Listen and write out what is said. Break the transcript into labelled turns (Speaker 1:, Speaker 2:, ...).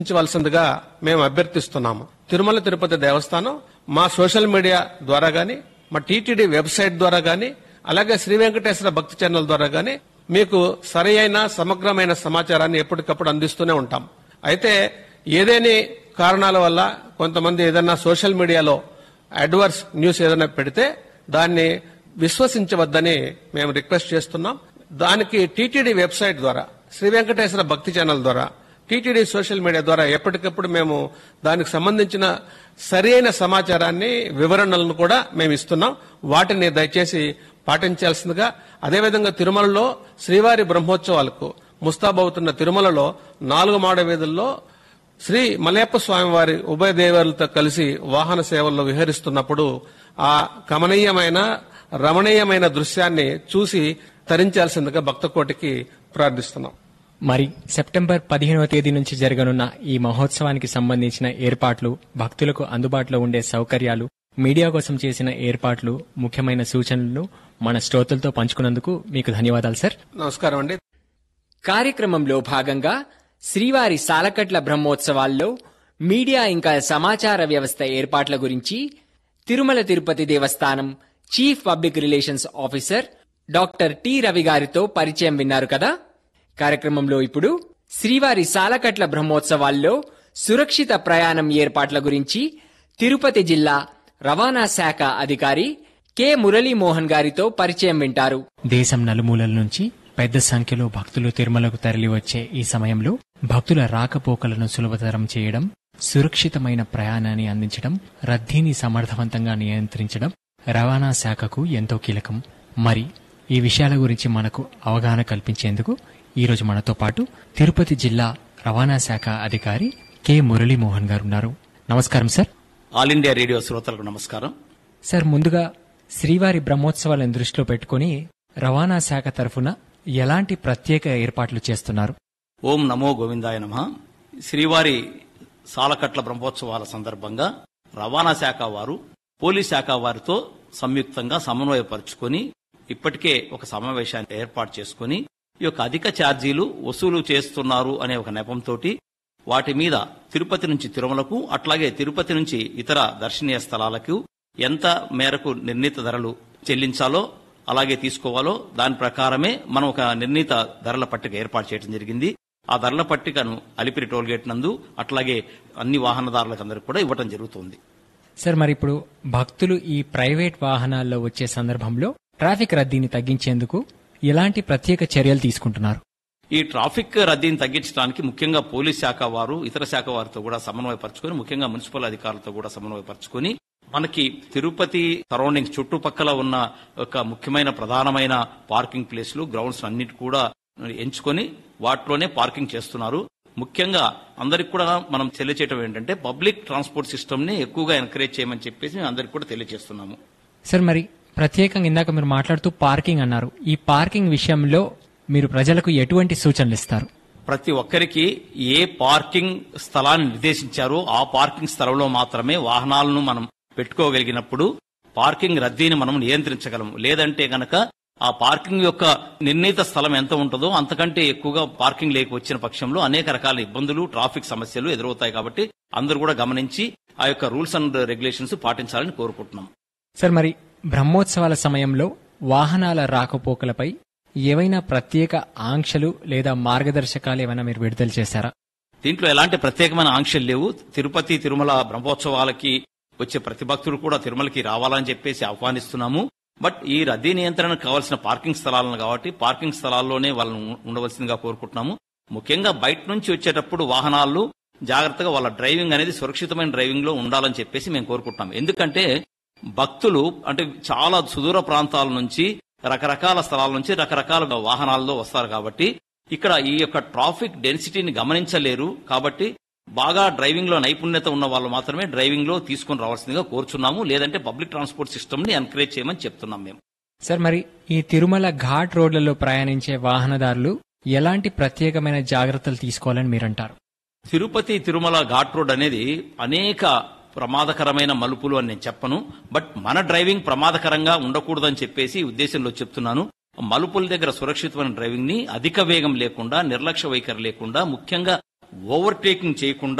Speaker 1: ఉంచవలసిందిగా మేము అభ్యర్థిస్తున్నాము తిరుమల తిరుపతి దేవస్థానం మా సోషల్ మీడియా ద్వారా గాని మా టీటీడీ వెబ్సైట్ ద్వారా గాని అలాగే శ్రీ వెంకటేశ్వర భక్తి ఛానల్ ద్వారా గాని మీకు సరి అయిన సమగ్రమైన సమాచారాన్ని ఎప్పటికప్పుడు అందిస్తూనే ఉంటాం అయితే ఏదేని కారణాల వల్ల కొంతమంది ఏదైనా సోషల్ మీడియాలో అడ్వర్స్ న్యూస్ ఏదైనా పెడితే దాన్ని విశ్వసించవద్దని మేము రిక్వెస్ట్ చేస్తున్నాం దానికి టీటీడీ వెబ్సైట్ ద్వారా శ్రీ వెంకటేశ్వర భక్తి ఛానల్ ద్వారా టీటీడీ సోషల్ మీడియా ద్వారా ఎప్పటికప్పుడు మేము దానికి సంబంధించిన సరైన సమాచారాన్ని వివరణలను కూడా మేము ఇస్తున్నాం వాటిని దయచేసి పాటించాల్సిందిగా అదేవిధంగా తిరుమలలో శ్రీవారి బ్రహ్మోత్సవాలకు ముస్తాబవుతున్న తిరుమలలో నాలుగు మాడ వీధుల్లో శ్రీ మలయప్ప స్వామి వారి ఉభయ దేవతలతో కలిసి వాహన సేవల్లో విహరిస్తున్నప్పుడు ఆ కమనీయమైన రమణీయమైన దృశ్యాన్ని చూసి తరించాల్సిందిగా భక్త కోటికి ప్రార్థిస్తున్నాం
Speaker 2: మరి సెప్టెంబర్ పదిహేనవ తేదీ నుంచి జరగనున్న ఈ మహోత్సవానికి సంబంధించిన ఏర్పాట్లు భక్తులకు అందుబాటులో ఉండే సౌకర్యాలు మీడియా కోసం చేసిన ఏర్పాట్లు ముఖ్యమైన సూచనలను మన శ్రోతలతో పంచుకున్నందుకు మీకు ధన్యవాదాలు సార్
Speaker 1: నమస్కారం అండి
Speaker 3: కార్యక్రమంలో భాగంగా శ్రీవారి సాలకట్ల బ్రహ్మోత్సవాల్లో మీడియా ఇంకా సమాచార వ్యవస్థ ఏర్పాట్ల గురించి Tirumala Tirupati Devasthanam chief public relations officer doctor T Ravi గారితో పరిచయం విన్నారు కదా కార్యక్రమంలో ఇప్పుడు శ్రీవారి సాలకట్ల బ్రహ్మోత్సవాల్లో సురక్షిత ప్రయాణం ఏర్పాట్ల గురించి తిరుపతి జిల్లా రవాణా శాఖ అధికారి కె మురళీమోహన్ గారితో పరిచయం వింటారు
Speaker 2: దేశం నలుమూలల నుంచి పెద్ద సంఖ్యలో భక్తులు తిరుమలకు తరలివచ్చే ఈ సమయంలో భక్తుల రాకపోకలను సులభతరం చేయడం సురక్షితమైన ప్రయాణాన్ని అందించడం రద్దీని సమర్థవంతంగా నియంత్రించడం రవాణా శాఖకు ఎంతో కీలకం మరి ఈ విషయాల గురించి మనకు అవగాహన కల్పించేందుకు ఈరోజు మనతో పాటు తిరుపతి జిల్లా రవాణా శాఖ అధికారి కె మురళీమోహన్ గారు ఉన్నారు నమస్కారం సార్
Speaker 4: ఆల్ ఇండియా రేడియో శ్రోతలకు నమస్కారం
Speaker 2: సార్ ముందుగా శ్రీవారి బ్రహ్మోత్సవాలను దృష్టిలో పెట్టుకుని రవాణా శాఖ తరఫున ఎలాంటి ప్రత్యేక ఏర్పాట్లు చేస్తున్నారు
Speaker 4: ఓం నమో గోవిందాయ నమ శ్రీవారి సాలకట్ల బ్రహ్మోత్సవాల సందర్భంగా రవాణా శాఖ వారు పోలీస్ శాఖ వారితో సంయుక్తంగా సమన్వయపరుచుకొని ఇప్పటికే ఒక సమావేశాన్ని ఏర్పాటు చేసుకుని ఈ యొక్క అధిక ఛార్జీలు వసూలు చేస్తున్నారు అనే ఒక నెపంతో వాటి మీద తిరుపతి నుంచి తిరుమలకు అట్లాగే తిరుపతి నుంచి ఇతర దర్శనీయ స్థలాలకు ఎంత మేరకు నిర్ణీత ధరలు చెల్లించాలో అలాగే తీసుకోవాలో దాని ప్రకారమే మనం ఒక నిర్ణీత ధరల పట్టిక ఏర్పాటు చేయడం జరిగింది ఆ ధరల పట్టికను అలిపిరి టోల్గేట్ నందు అట్లాగే అన్ని వాహనదారులకు అందరికి కూడా ఇవ్వటం జరుగుతుంది
Speaker 2: సార్ మరి ఇప్పుడు భక్తులు ఈ ప్రైవేట్ వాహనాల్లో వచ్చే సందర్భంలో ట్రాఫిక్ రద్దీని తగ్గించేందుకు ఎలాంటి ప్రత్యేక చర్యలు తీసుకుంటున్నారు
Speaker 4: ఈ ట్రాఫిక్ రద్దీని తగ్గించడానికి ముఖ్యంగా పోలీస్ శాఖ వారు ఇతర శాఖ వారితో కూడా సమన్వయపరచుకొని ముఖ్యంగా మున్సిపల్ అధికారులతో కూడా సమన్వయపరచుకొని మనకి తిరుపతి సరౌండింగ్స్ చుట్టుపక్కల ఉన్న ఒక ముఖ్యమైన ప్రధానమైన పార్కింగ్ ప్లేస్లు గ్రౌండ్స్ అన్నిటి కూడా ఎంచుకొని వాటిలోనే పార్కింగ్ చేస్తున్నారు ముఖ్యంగా అందరికి కూడా మనం తెలియచేయటం ఏంటంటే పబ్లిక్ ట్రాన్స్పోర్ట్ సిస్టమ్ ని ఎక్కువగా ఎంకరేజ్ చేయమని చెప్పేసి మేము అందరికి కూడా తెలియజేస్తున్నాము
Speaker 2: సార్ మరి ప్రత్యేకంగా ఇందాక మీరు మాట్లాడుతూ పార్కింగ్ అన్నారు ఈ పార్కింగ్ విషయంలో మీరు ప్రజలకు ఎటువంటి సూచనలు ఇస్తారు
Speaker 4: ప్రతి ఒక్కరికి ఏ పార్కింగ్ స్థలాన్ని నిర్దేశించారో ఆ పార్కింగ్ స్థలంలో మాత్రమే వాహనాలను మనం పెట్టుకోగలిగినప్పుడు పార్కింగ్ రద్దీని మనం నియంత్రించగలము లేదంటే గనక ఆ పార్కింగ్ యొక్క నిర్ణీత స్థలం ఎంత ఉంటుందో అంతకంటే ఎక్కువగా పార్కింగ్ లేక వచ్చిన పక్షంలో అనేక రకాల ఇబ్బందులు ట్రాఫిక్ సమస్యలు ఎదురవుతాయి కాబట్టి అందరూ కూడా గమనించి ఆ యొక్క రూల్స్ అండ్ రెగ్యులేషన్స్ పాటించాలని కోరుకుంటున్నాం
Speaker 2: సార్ మరి బ్రహ్మోత్సవాల సమయంలో వాహనాల రాకపోకలపై ఏవైనా ప్రత్యేక ఆంక్షలు లేదా మార్గదర్శకాలు ఏమైనా మీరు విడుదల చేశారా
Speaker 4: దీంట్లో ఎలాంటి ప్రత్యేకమైన ఆంక్షలు లేవు తిరుపతి తిరుమల బ్రహ్మోత్సవాలకి వచ్చే ప్రతి భక్తుడు కూడా తిరుమలకి రావాలని చెప్పేసి ఆహ్వానిస్తున్నాము బట్ ఈ రద్దీ నియంత్రణకు కావాల్సిన పార్కింగ్ స్థలాలను కాబట్టి పార్కింగ్ స్థలాల్లోనే వాళ్ళని ఉ- ఉండవలసిందిగా కోరుకుంటున్నాము ముఖ్యంగా బయట నుంచి వచ్చేటప్పుడు వాహనాలు జాగ్రత్తగా వాళ్ళ డ్రైవింగ్ అనేది సురక్షితమైన డ్రైవింగ్ లో ఉండాలని చెప్పేసి మేము కోరుకుంటున్నాం ఎందుకంటే భక్తులు అంటే చాలా సుదూర ప్రాంతాల నుంచి రకరకాల స్థలాల నుంచి రకరకాల వాహనాల్లో వస్తారు కాబట్టి ఇక్కడ ఈ యొక్క ట్రాఫిక్ డెన్సిటీని గమనించలేరు కాబట్టి బాగా డ్రైవింగ్ లో నైపుణ్యత ఉన్న వాళ్ళు మాత్రమే డ్రైవింగ్ లో తీసుకుని రావాల్సిందిగా కోరుచున్నాము లేదంటే పబ్లిక్ ట్రాన్స్పోర్ట్ సిస్టమ్ ని ఎంకరేజ్ చేయమని చెప్తున్నాం మేము
Speaker 2: సార్ మరి ఈ తిరుమల ఘాట్ రోడ్లలో ప్రయాణించే వాహనదారులు ఎలాంటి ప్రత్యేకమైన జాగ్రత్తలు తీసుకోవాలని మీరంటారు
Speaker 4: తిరుపతి తిరుమల ఘాట్ రోడ్ అనేది అనేక ప్రమాదకరమైన మలుపులు అని నేను చెప్పను బట్ మన డ్రైవింగ్ ప్రమాదకరంగా ఉండకూడదని చెప్పేసి ఈ ఉద్దేశంలో చెప్తున్నాను మలుపుల దగ్గర సురక్షితమైన డ్రైవింగ్ ని అధిక వేగం లేకుండా నిర్లక్ష్య వైఖరి లేకుండా ముఖ్యంగా ఓవర్టేకింగ్ చేయకుండా